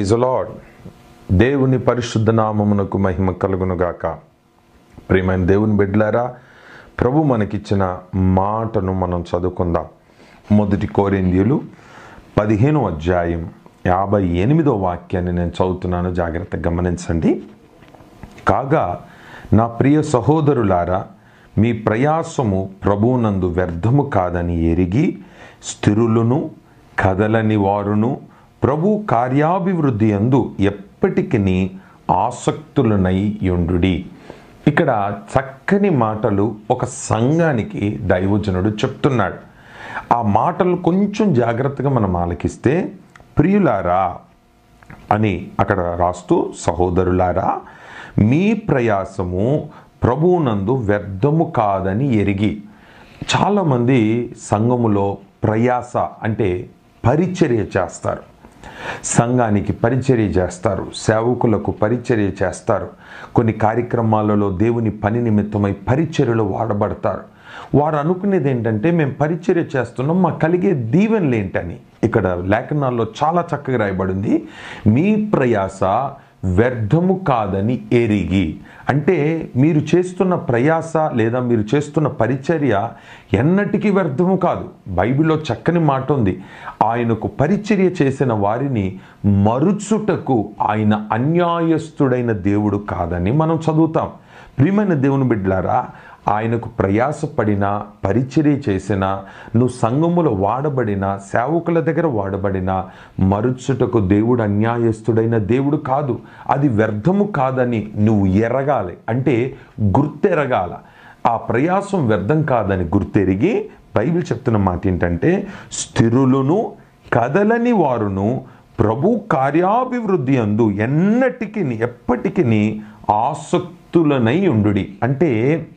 praise lord దేవుని పరిశుద్ధ నామమునకు మహిమ కలుగునుగాక ప్రియమైన దేవుని బిడ్డలారా ప్రభు మనకిచ్చిన మాటను మనం చదువుకుందాం మొదటి కోరింద్యులు పదిహేను అధ్యాయం యాభై ఎనిమిదో వాక్యాన్ని నేను చదువుతున్నాను జాగ్రత్తగా గమనించండి కాగా నా ప్రియ సహోదరులారా మీ ప్రయాసము ప్రభువునందు వ్యర్థము కాదని ఎరిగి స్థిరులను కదలని వారును ప్రభు కార్యాభివృద్ధి అందు ఎప్పటికీ ఆసక్తులనై యుండుడి ఇక్కడ చక్కని మాటలు ఒక సంఘానికి దైవజనుడు చెప్తున్నాడు ఆ మాటలు కొంచెం జాగ్రత్తగా మనం ఆలకిస్తే ప్రియులారా అని అక్కడ రాస్తూ సహోదరులారా మీ ప్రయాసము ప్రభువునందు వ్యర్థము కాదని ఎరిగి చాలామంది సంఘములో ప్రయాస అంటే పరిచర్య చేస్తారు సంఘానికి పరిచర్య చేస్తారు సేవకులకు పరిచర్య చేస్తారు కొన్ని కార్యక్రమాలలో దేవుని పని నిమిత్తమై పరిచర్యలో వాడబడతారు వారు అనుకునేది ఏంటంటే మేము పరిచర్య చేస్తున్నాం మాకు కలిగే దీవెనలు ఏంటని ఇక్కడ లేఖనాల్లో చాలా చక్కగా రాయబడింది మీ ప్రయాస వ్యర్థము కాదని ఎరిగి అంటే మీరు చేస్తున్న ప్రయాస లేదా మీరు చేస్తున్న పరిచర్య ఎన్నటికీ వ్యర్థము కాదు బైబిల్లో చక్కని మాట ఉంది ఆయనకు పరిచర్య చేసిన వారిని మరుచుటకు ఆయన అన్యాయస్తుడైన దేవుడు కాదని మనం చదువుతాం ప్రియమైన దేవుని బిడ్డలారా ఆయనకు ప్రయాసపడిన పరిచర్య చేసిన నువ్వు సంఘములో వాడబడిన సేవకుల దగ్గర వాడబడిన మరుచుటకు దేవుడు అన్యాయస్తుడైన దేవుడు కాదు అది వ్యర్థము కాదని నువ్వు ఎరగాలి అంటే గుర్తెరగాల ఆ ప్రయాసం వ్యర్థం కాదని గుర్తెరిగి బైబిల్ చెప్తున్న మాట ఏంటంటే స్థిరులను కదలని వారును ప్రభు కార్యాభివృద్ధి అందు ఎన్నటికి ఎప్పటికీ ఆసక్తులనై ఉండుడి అంటే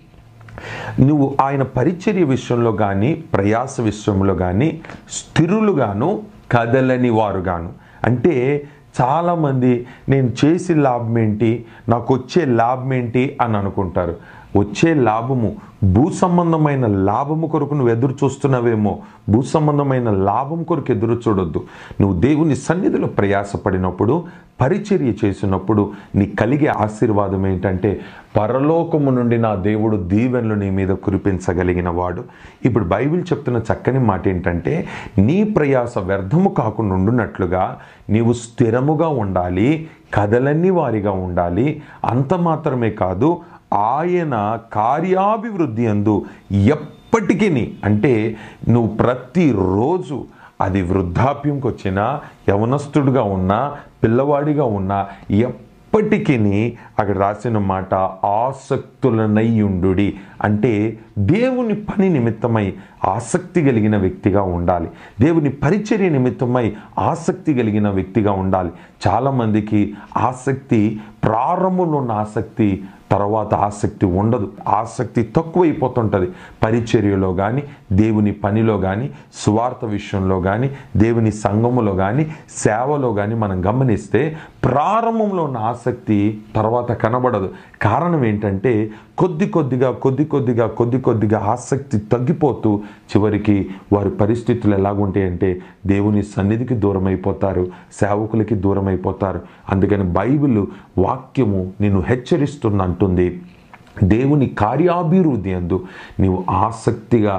నువ్వు ఆయన పరిచర్య విషయంలో కానీ ప్రయాస విషయంలో కానీ స్థిరులుగాను కదలని వారుగాను అంటే చాలామంది నేను చేసి లాభం ఏంటి నాకు వచ్చే లాభం ఏంటి అని అనుకుంటారు వచ్చే లాభము భూ సంబంధమైన లాభము కొరకు నువ్వు ఎదురు చూస్తున్నావేమో భూ సంబంధమైన లాభం కొరకు ఎదురు చూడొద్దు నువ్వు దేవుని సన్నిధిలో ప్రయాసపడినప్పుడు పరిచర్య చేసినప్పుడు నీ కలిగే ఆశీర్వాదం ఏంటంటే పరలోకము నుండి నా దేవుడు దీవెనలు నీ మీద కురిపించగలిగిన వాడు ఇప్పుడు బైబిల్ చెప్తున్న చక్కని మాట ఏంటంటే నీ ప్రయాస వ్యర్థము కాకుండా ఉండునట్లుగా నీవు స్థిరముగా ఉండాలి కదలన్ని వారిగా ఉండాలి అంత మాత్రమే కాదు ఆయన కార్యాభివృద్ధి అందు ఎప్పటికీ అంటే నువ్వు ప్రతిరోజు అది వృద్ధాప్యంకి వచ్చినా యవనస్తుడుగా ఉన్నా పిల్లవాడిగా ఉన్నా ఎప్పటికీ అక్కడ రాసిన మాట ఆసక్తులనయ్యుండు అంటే దేవుని పని నిమిత్తమై ఆసక్తి కలిగిన వ్యక్తిగా ఉండాలి దేవుని పరిచర్య నిమిత్తమై ఆసక్తి కలిగిన వ్యక్తిగా ఉండాలి చాలామందికి ఆసక్తి ప్రారంభంలో ఉన్న ఆసక్తి తర్వాత ఆసక్తి ఉండదు ఆసక్తి తక్కువైపోతుంటుంది పరిచర్యలో కానీ దేవుని పనిలో కానీ స్వార్థ విషయంలో కానీ దేవుని సంఘములో కానీ సేవలో కానీ మనం గమనిస్తే ప్రారంభంలో ఉన్న ఆసక్తి తర్వాత కనబడదు కారణం ఏంటంటే కొద్ది కొద్దిగా కొద్ది కొద్దిగా కొద్ది కొద్దిగా ఆసక్తి తగ్గిపోతూ చివరికి వారి పరిస్థితులు ఎలాగుంటాయంటే దేవుని సన్నిధికి దూరం అయిపోతారు సేవకులకి దూరం అయిపోతారు అందుకని బైబిల్ వాక్యము నిన్ను హెచ్చరిస్తుంది అంటుంది దేవుని కార్యాభివృద్ధి అందు నీవు ఆసక్తిగా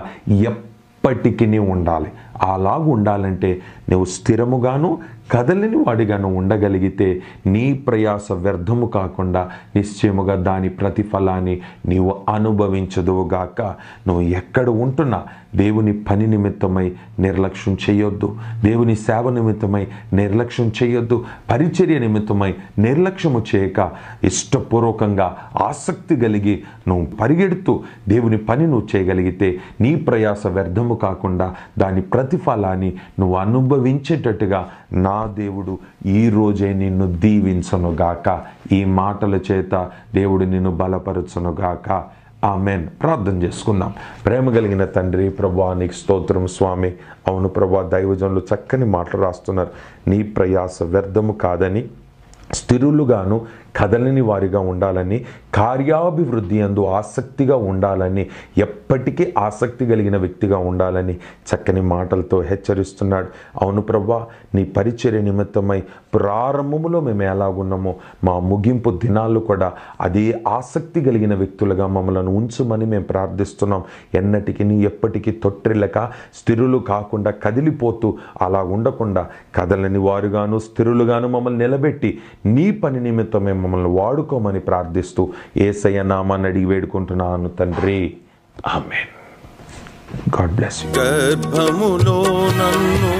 ఎప్పటికీ ఉండాలి అలాగ ఉండాలంటే నువ్వు స్థిరముగాను కదలని వాడిగాను ఉండగలిగితే నీ ప్రయాస వ్యర్థము కాకుండా నిశ్చయముగా దాని ప్రతిఫలాన్ని నీవు అనుభవించదువుగాక నువ్వు ఎక్కడ ఉంటున్నా దేవుని పని నిమిత్తమై నిర్లక్ష్యం చేయొద్దు దేవుని సేవ నిమిత్తమై నిర్లక్ష్యం చేయొద్దు పరిచర్య నిమిత్తమై నిర్లక్ష్యము చేయక ఇష్టపూర్వకంగా ఆసక్తి కలిగి నువ్వు పరిగెడుతూ దేవుని పని నువ్వు చేయగలిగితే నీ ప్రయాస వ్యర్థము కాకుండా దాని ప్రతిఫలాన్ని నువ్వు అనుభవించేటట్టుగా నా దేవుడు ఈ రోజే నిన్ను దీవించనుగాక ఈ మాటల చేత దేవుడు నిన్ను బలపరచునుగాక ఆమెన్ ప్రార్థన చేసుకుందాం ప్రేమ కలిగిన తండ్రి ప్రభా నీకు స్తోత్రం స్వామి అవును ప్రభా దైవజనులు చక్కని మాటలు రాస్తున్నారు నీ ప్రయాస వ్యర్థము కాదని స్థిరులుగాను కదలని వారిగా ఉండాలని కార్యాభివృద్ధి అందు ఆసక్తిగా ఉండాలని ఎప్పటికీ ఆసక్తి కలిగిన వ్యక్తిగా ఉండాలని చక్కని మాటలతో హెచ్చరిస్తున్నాడు అవును ప్రభా నీ పరిచర్య నిమిత్తమై ప్రారంభములో మేము ఎలాగున్నామో మా ముగింపు దినాలు కూడా అదే ఆసక్తి కలిగిన వ్యక్తులుగా మమ్మల్ని ఉంచుమని మేము ప్రార్థిస్తున్నాం ఎన్నటికి నీ ఎప్పటికీ తొట్టిల్లక స్థిరులు కాకుండా కదిలిపోతూ అలా ఉండకుండా కదలని వారుగాను స్థిరులుగాను మమ్మల్ని నిలబెట్టి నీ పని నిమిత్తమే మమ్మల్ని వాడుకోమని ప్రార్థిస్తూ ఏసయ్య నామాన్ని అడిగి వేడుకుంటున్నాను తండ్రి ఆమెన్ గాడ్ బ్లెస్ యూ గర్భములో నన్ను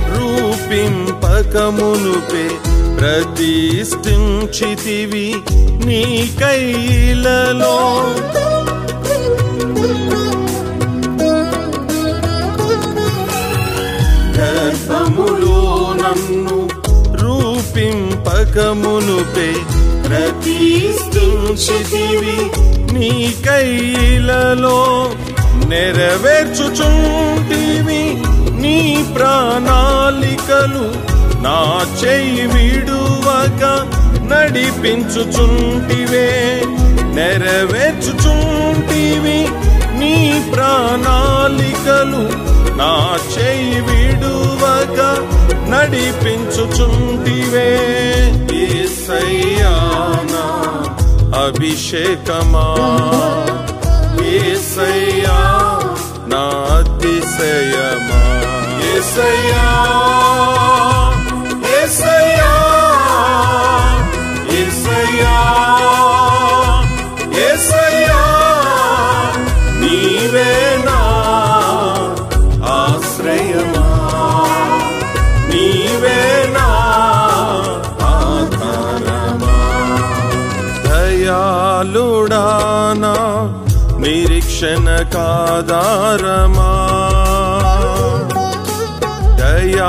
రూపింపకమునుపే ప్రతిష్ఠించితివి నీ కైలలో గర్భములో నన్ను రూపింపకమునుపే ప్రతిష్ఠించితివి నీ కైలలో నెరవేర్చుచుంటివి నీ ప్రణాళికలు నా చెయ్యి విడువక నడిపించుచుంటివే నెరవేర్చుచుంటివి నీ ప్రణాళికలు నా చెయ్యి విడువక నడిపించుచుంటివే ఏసయ్యానా అభిషేకమా ఏసయ్యా నా అతిశయమా ఏసయ్యా ఏసయ్యా ఏసయ్యా ఏసయ్యా నీవేనా ఆశ్రయమా నీవేనా ఆధారమా దయాళుడానా నిరీక్షణ కాదారమా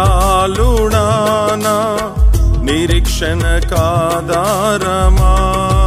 దయాళుడానా నిరీక్షణ కాదారమా